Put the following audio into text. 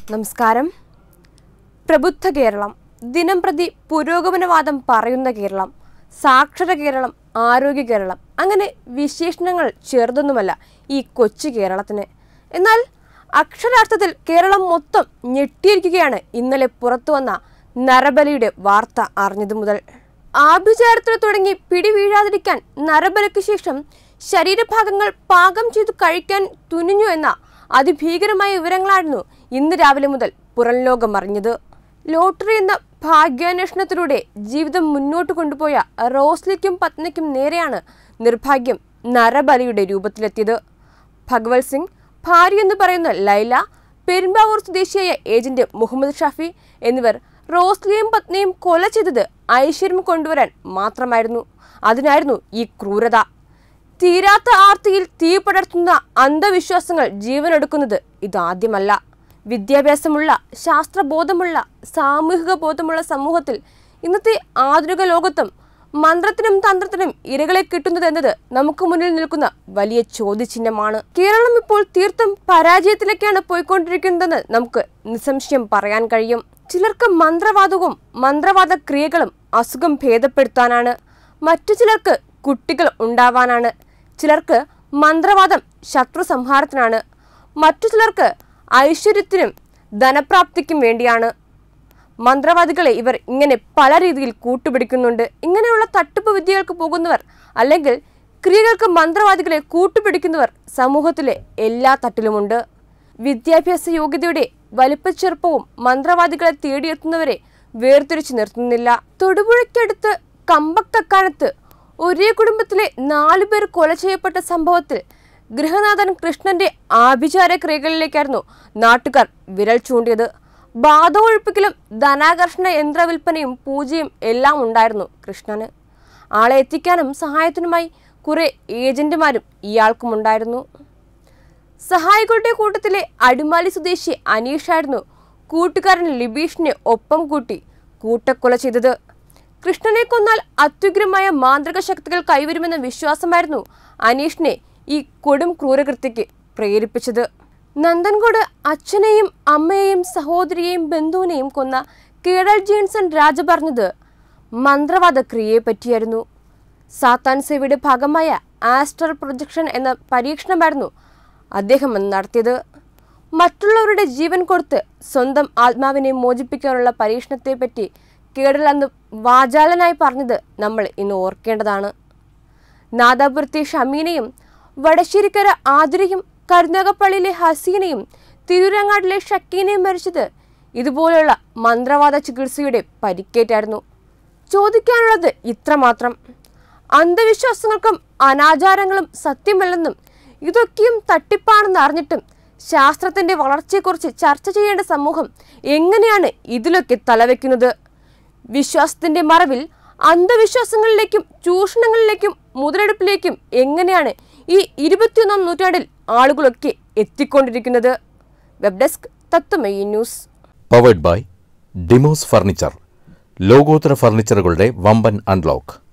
നമസ്കാരം പ്രബുദ്ധ കേരളം ദിനം പ്രതി പുരോഗമനവാദം പറയുന്ന കേരളം സാക്ഷര കേരളം ആരോഗ്യ കേരളം അങ്ങനെ വിശേഷണങ്ങൾ ചെറുതൊന്നുമല്ല ഈ കൊച്ചു കേരളത്തിന് എന്നാൽ അക്ഷരാർത്ഥത്തിൽ കേരളം മൊത്തം ഞെട്ടിയിരിക്കുകയാണ് ഇന്നലെ പുറത്തു വന്ന നരബലിയുടെ വാർത്ത അറിഞ്ഞതു മുതൽ ആഭിചാരത്തിൽ തുടങ്ങി പിടി വീഴാതിരിക്കാൻ നരബലിക്ക് ശേഷം ശരീരഭാഗങ്ങൾ പാകം ചെയ്തു കഴിക്കാൻ തുനിഞ്ഞു എന്ന അതിഭീകരമായ വിവരങ്ങളായിരുന്നു ഇന്ന് രാവിലെ മുതൽ പുറം ലോകം അറിഞ്ഞത് ലോട്ടറി എന്ന ഭാഗ്യാന്വേഷണത്തിലൂടെ ജീവിതം മുന്നോട്ട് കൊണ്ടുപോയ റോസ്ലിക്കും പത്നിക്കും നേരെയാണ് നിർഭാഗ്യം നരബലിയുടെ രൂപത്തിലെത്തിയത് ഭഗവത് സിംഗ് ഭാര്യ എന്ന് പറയുന്ന ലൈല പെരുമ്പാവൂർ സ്വദേശിയായ ഏജന്റ് മുഹമ്മദ് ഷാഫി എന്നിവർ റോസ്ലിയും പത്നിയും കൊല ചെയ്തത് ഐശ്വര്യം കൊണ്ടുവരാൻ മാത്രമായിരുന്നു അതിനായിരുന്നു ഈ ക്രൂരത തീരാത്ത ആർത്തിയിൽ തീ പടർത്തുന്ന അന്ധവിശ്വാസങ്ങൾ ജീവനെടുക്കുന്നത് ഇതാദ്യമല്ല വിദ്യാഭ്യാസമുള്ള ശാസ്ത്രബോധമുള്ള സാമൂഹിക ബോധമുള്ള സമൂഹത്തിൽ ഇന്നത്തെ ആധുനിക ലോകത്തും മന്ത്രത്തിനും തന്ത്രത്തിനും ഇരകളെ കിട്ടുന്നത് എന്നത് നമുക്ക് മുന്നിൽ നിൽക്കുന്ന വലിയ ചോദ്യചിഹ്നമാണ് കേരളം ഇപ്പോൾ തീർത്തും പരാജയത്തിലേക്കാണ് പോയിക്കൊണ്ടിരിക്കുന്നതെന്ന് നമുക്ക് നിസ്സംശയം പറയാൻ കഴിയും ചിലർക്ക് മന്ത്രവാദവും മന്ത്രവാദ ക്രിയകളും അസുഖം ഭേദപ്പെടുത്താനാണ് മറ്റു ചിലർക്ക് കുട്ടികൾ ഉണ്ടാവാനാണ് ചിലർക്ക് മന്ത്രവാദം ശത്രു സംഹാരത്തിനാണ് മറ്റു ചിലർക്ക് ഐശ്വര്യത്തിനും ധനപ്രാപ്തിക്കും വേണ്ടിയാണ് മന്ത്രവാദികളെ ഇവർ ഇങ്ങനെ പല രീതിയിൽ കൂട്ടുപിടിക്കുന്നുണ്ട് ഇങ്ങനെയുള്ള തട്ടിപ്പ് വിദ്യകൾക്ക് പോകുന്നവർ അല്ലെങ്കിൽ ക്രിയകൾക്ക് മന്ത്രവാദികളെ കൂട്ടുപിടിക്കുന്നവർ സമൂഹത്തിലെ എല്ലാ തട്ടിലുമുണ്ട് വിദ്യാഭ്യാസ യോഗ്യതയുടെ വലിപ്പച്ചെറുപ്പവും മന്ത്രവാദികളെ തേടിയെത്തുന്നവരെ വേർതിരിച്ചു നിർത്തുന്നില്ല തൊടുപുഴയ്ക്കടുത്ത് കമ്പക്കക്കാനത്ത് ഒരേ കുടുംബത്തിലെ നാലു പേർ കൊല ചെയ്യപ്പെട്ട സംഭവത്തിൽ ഗൃഹനാഥൻ കൃഷ്ണന്റെ ആഭിചാര ക്രിയകളിലേക്കായിരുന്നു നാട്ടുകാർ വിരൽ ചൂണ്ടിയത് ബാധ ഒഴിപ്പിക്കലും ധനാകർഷണ യന്ത്രവിൽപ്പനയും പൂജയും എല്ലാം ഉണ്ടായിരുന്നു കൃഷ്ണന് ആളെ എത്തിക്കാനും സഹായത്തിനുമായി കുറെ ഏജന്റുമാരും ഇയാൾക്കുമുണ്ടായിരുന്നു സഹായികളുടെ കൂട്ടത്തിലെ അടിമാലി സ്വദേശി അനീഷായിരുന്നു കൂട്ടുകാരൻ ലിബീഷിനെ ഒപ്പം കൂട്ടി കൂട്ടക്കൊല ചെയ്തത് കൃഷ്ണനെ കൊന്നാൽ അത്യുഗ്രമായ മാന്ത്രിക ശക്തികൾ കൈവരുമെന്ന വിശ്വാസമായിരുന്നു അനീഷിനെ ഈ കൊടും ക്രൂരകൃത്യക്ക് പ്രേരിപ്പിച്ചത് നന്ദൻകോട് അച്ഛനെയും അമ്മയെയും സഹോദരിയെയും ബന്ധുവിനെയും കൊന്ന കേഡൽ ജീൻസൺ രാജ പറഞ്ഞത് മന്ത്രവാദ ക്രിയയെ പറ്റിയായിരുന്നു സാത്താൻ സേവയുടെ ഭാഗമായ ആസ്ട്രൽ പ്രൊജക്ഷൻ എന്ന പരീക്ഷണമായിരുന്നു അദ്ദേഹം അന്ന് നടത്തിയത് മറ്റുള്ളവരുടെ ജീവൻ കൊടുത്ത് സ്വന്തം ആത്മാവിനെ മോചിപ്പിക്കാനുള്ള പരീക്ഷണത്തെപ്പറ്റി കേടൽ അന്ന് വാചാലനായി പറഞ്ഞത് നമ്മൾ ഇന്ന് ഓർക്കേണ്ടതാണ് നാദാപുരത്തെ ഷമീനയും വടശ്ശേരിക്കര ആതിരയും കരുനാഗപ്പള്ളിയിലെ ഹസീനയും തിരൂരങ്ങാടിലെ ഷക്കീനയും മരിച്ചത് ഇതുപോലുള്ള മന്ത്രവാദ ചികിത്സയുടെ പരിക്കേറ്റായിരുന്നു ചോദിക്കാനുള്ളത് ഇത്രമാത്രം അന്ധവിശ്വാസങ്ങൾക്കും അനാചാരങ്ങളും സത്യമല്ലെന്നും ഇതൊക്കെയും തട്ടിപ്പാണെന്ന് അറിഞ്ഞിട്ടും ശാസ്ത്രത്തിന്റെ വളർച്ചയെക്കുറിച്ച് ചർച്ച ചെയ്യേണ്ട സമൂഹം എങ്ങനെയാണ് ഇതിലൊക്കെ തലവെക്കുന്നത് വിശ്വാസത്തിന്റെ മറവിൽ അന്ധവിശ്വാസങ്ങളിലേക്കും ചൂഷണങ്ങളിലേക്കും മുതലെടുപ്പിലേക്കും എങ്ങനെയാണ് ഈ ഇരുപത്തിയൊന്നാം നൂറ്റാണ്ടിൽ ആളുകളൊക്കെ എത്തിക്കൊണ്ടിരിക്കുന്നത് web desk Tatwamayi news powered by Demos furniture ലോകോത്തര ഫർണിച്ചറുകളുടെ വമ്പൻ അൺലോക്ക്